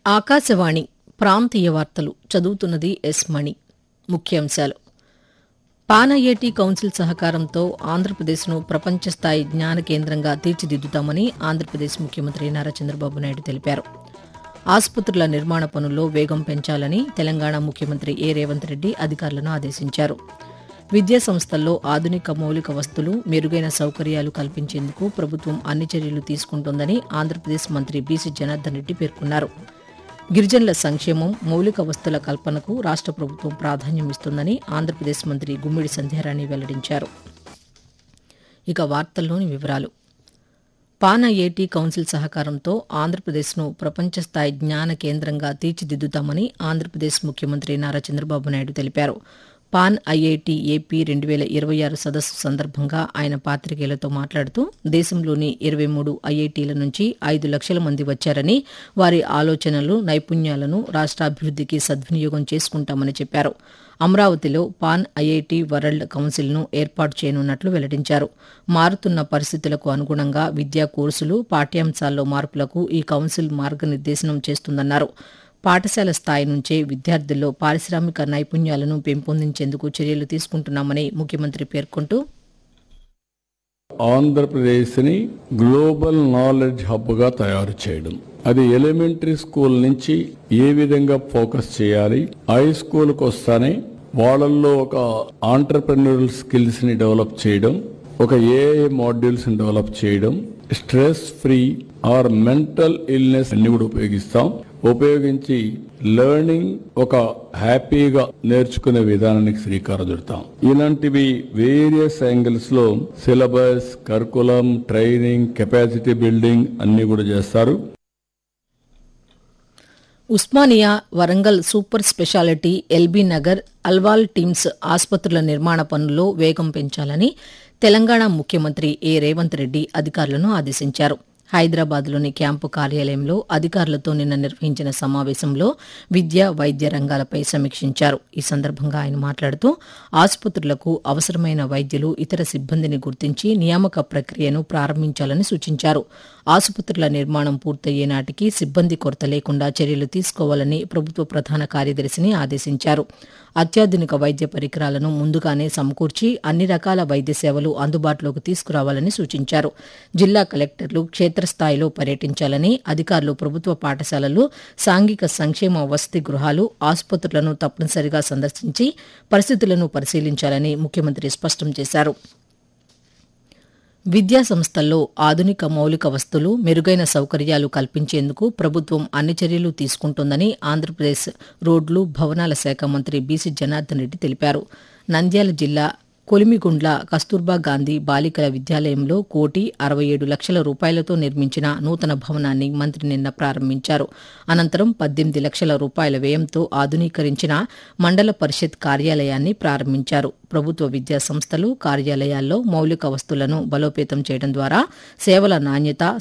ఆకాశవాణి ప్రాంతీయ వార్తలు చదువుతున్నది ఎస్ మణి ముఖ్యాంశాలు పానఐఐటి కౌన్సిల్ సహకారంతో ఆంధ్రప్రదేశ్ను ప్రపంచ స్థాయి జ్ఞాన కేంద్రంగా తీర్చిదిద్దుతామని ఆంధ్రప్రదేశ్ ముఖ్యమంత్రి నారా చంద్రబాబు నాయుడు తెలిపారు ఆసుపత్రుల నిర్మాణ పనుల్లో వేగం పెంచాలని తెలంగాణ ముఖ్యమంత్రి ఏ రేవంత్ రెడ్డి అధికారులను ఆదేశించారు విద్యా సంస్థల్లో ఆధునిక మౌలిక వస్తులు మెరుగైన సౌకర్యాలు కల్పించేందుకు ప్రభుత్వం అన్ని చర్యలు తీసుకుంటోందని ఆంధ్రప్రదేశ్ మంత్రి బీసీ జనార్దన్ రెడ్డి పేర్కొన్నారు గిరిజనుల సంక్షేమం మౌలిక వస్తుల కల్పనకు రాష్ట ప్రభుత్వం ప్రాధాన్యం ఇస్తుందని ఆంధ్రప్రదేశ్ మంత్రి గుమ్మిడి సంధ్యారాణి వెల్లడించారు ఇక వార్తల్లోని వివరాలు పాన్ ఐఐటి కౌన్సిల్ సహకారంతో ఆంధ్రప్రదేశ్ను ప్రపంచ స్థాయి జ్ఞాన కేంద్రంగా తీర్చిదిద్దుతామని ఆంధ్రప్రదేశ్ ముఖ్యమంత్రి నారా చంద్రబాబు నాయుడు తెలిపారు పాన్ ఐఐటి ఏపీ రెండు వేల ఇరవై ఆరు సదస్సు సందర్భంగా ఆయన పాత్రికేయులతో మాట్లాడుతూ దేశంలోని ఇరవై మూడు ఐఐటీల నుంచి ఐదు లక్షల మంది వచ్చారని వారి ఆలోచనలు నైపుణ్యాలను రాష్ట్రాభివృద్ధికి సద్వినియోగం చేసుకుంటామని చెప్పారు అమరావతిలో పాన్ ఐఐటి వరల్డ్ కౌన్సిల్ను ఏర్పాటు చేయనున్నట్లు వెల్లడించారు మారుతున్న పరిస్థితులకు అనుగుణంగా విద్యా కోర్సులు పాఠ్యాంశాల్లో మార్పులకు ఈ కౌన్సిల్ మార్గనిర్దేశనం చేస్తుందన్నారు పాఠశాల స్థాయి నుంచే విద్యార్థుల్లో పారిశ్రామిక నైపుణ్యాలను పెంపొందించేందుకు చర్యలు తీసుకుంటున్నామని ముఖ్యమంత్రి పేర్కొంటూ ఆంధ్రప్రదేశ్ని గ్లోబల్ నాలెడ్జ్ హబ్గా తయారు చేయడం అది ఎలిమెంటరీ స్కూల్ నుంచి ఏ విధంగా ఫోకస్ చేయాలి హై స్కూల్కి వస్తానే వాళ్ళల్లో ఒక ఆంటర్ప్రెన్యూరల్ స్కిల్స్ ని డెవలప్ చేయడం ఒక ఏఐ మాడ్యూల్స్ ని డెవలప్ చేయడం stress free or mental illness అన్ని కూడా ఉపయోగిస్తాం ఉపయోగించి లెర్నింగ్ ఒక హ్యాపీగా నేర్చుకునే విధానానికి శ్రీకారం చుడతాం ఇలాంటివి వేరియస్ యాంగిల్స్ లో syllabus curriculum training capacity building అన్ని కూడా చేస్తారు Osmania Warangal super speciality LB Nagar Alwal TIMS ఆసుపత్రుల నిర్మాణ పనుల్లో వేగం పెంచాలని తెలంగాణ ముఖ్యమంత్రి ఏ రేవంత్ రెడ్డి అధికారులను ఆదేశించారు హైదరాబాద్లోని క్యాంపు కార్యాలయంలో అధికారులతో నిన్న నిర్వహించిన సమావేశంలో విద్య వైద్య రంగాలపై సమీక్షించారు ఈ సందర్భంగా ఆయన మాట్లాడుతూ ఆసుపత్రులకు అవసరమైన వైద్యులు ఇతర సిబ్బందిని గుర్తించి నియామక ప్రక్రియను ప్రారంభించాలని సూచించారు ఆసుపత్రుల నిర్మాణం పూర్తయ్యే నాటికి సిబ్బంది కొరత లేకుండా చర్యలు తీసుకోవాలని ప్రభుత్వ ప్రధాన కార్యదర్శిని ఆదేశించారు అత్యాధునిక వైద్య పరికరాలను ముందుగానే సమకూర్చి అన్ని రకాల వైద్య సేవలు అందుబాటులోకి తీసుకురావాలని సూచించారు జిల్లా కలెక్టర్లు క్షేత్రస్థాయిలో పర్యటించాలని అధికారులు ప్రభుత్వ పాఠశాలలు సాంఘిక సంక్షేమ వసతి గృహాలు ఆసుపత్రులను తప్పనిసరిగా సందర్శించి పరిస్థితులను పరిశీలించాలని ముఖ్యమంత్రి స్పష్టం చేశారు విద్యా సంస్థల్లో ఆధునిక మౌలిక వస్తులు మెరుగైన సౌకర్యాలు కల్పించేందుకు ప్రభుత్వం అన్ని చర్యలు తీసుకుంటోందని ఆంధ్రప్రదేశ్ రోడ్లు భవనాల శాఖ మంత్రి బీసీ జనార్దన్ రెడ్డి తెలిపారు నంద్యాల జిల్లా కొలిమిగుండ్ల కస్తూర్బా గాంధీ బాలికల విద్యాలయంలో కోటి అరవై ఏడు లక్షల రూపాయలతో నిర్మించిన నూతన భవనాన్ని మంత్రి నిన్న ప్రారంభించారు అనంతరం పద్దెనిమిది లక్షల రూపాయల వ్యయంతో ఆధునీకరించిన మండల పరిషత్ కార్యాలయాన్ని ప్రారంభించారు ప్రభుత్వ విద్యా సంస్థలు కార్యాలయాల్లో మౌలిక వస్తువులను బలోపేతం చేయడం ద్వారా సేవల నాణ్యత